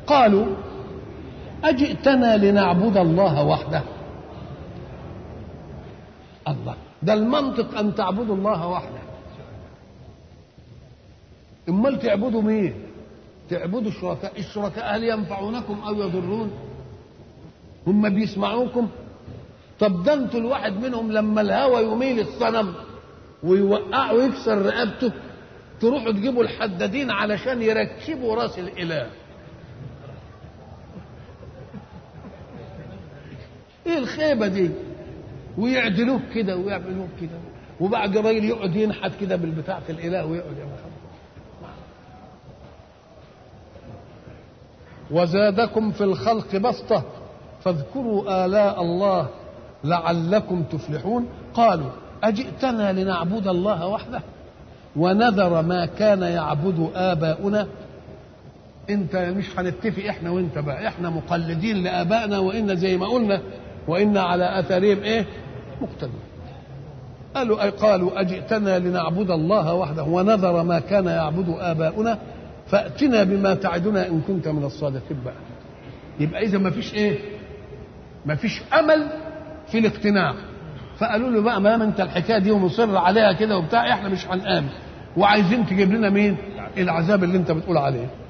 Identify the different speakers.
Speaker 1: قالوا أجئتنا لنعبد الله وحده الله ده المنطق أن تعبدوا الله وحده امال تعبدوا مين تعبدوا الشركاء الشركاء هل ينفعونكم او يضرون هم بيسمعوكم طب ده انتوا الواحد منهم لما الهوى يميل الصنم ويوقع ويكسر رقبته تروحوا تجيبوا الحدادين علشان يركبوا راس الاله ايه الخيبه دي ويعدلوه كده ويعملوه كده وبعد الراجل يقعد ينحت كده بالبتاع في الاله ويقعد يعمل وزادكم في الخلق بسطة فاذكروا آلاء الله لعلكم تفلحون قالوا أجئتنا لنعبد الله وحده ونذر ما كان يعبد آباؤنا انت مش هنتفق احنا وانت بقى احنا مقلدين لآبائنا وإن زي ما قلنا وإن على أثرهم ايه مقتدون قالوا أي قالوا أجئتنا لنعبد الله وحده ونذر ما كان يعبد آباؤنا فأتنا بما تعدنا إن كنت من الصادقين بقى يبقى إذا ما فيش إيه ما فيش أمل في الاقتناع فقالوا له بقى ما دام انت الحكايه دي ومصر عليها كده وبتاع احنا مش هنآمن وعايزين تجيب لنا مين؟ العذاب اللي انت بتقول عليه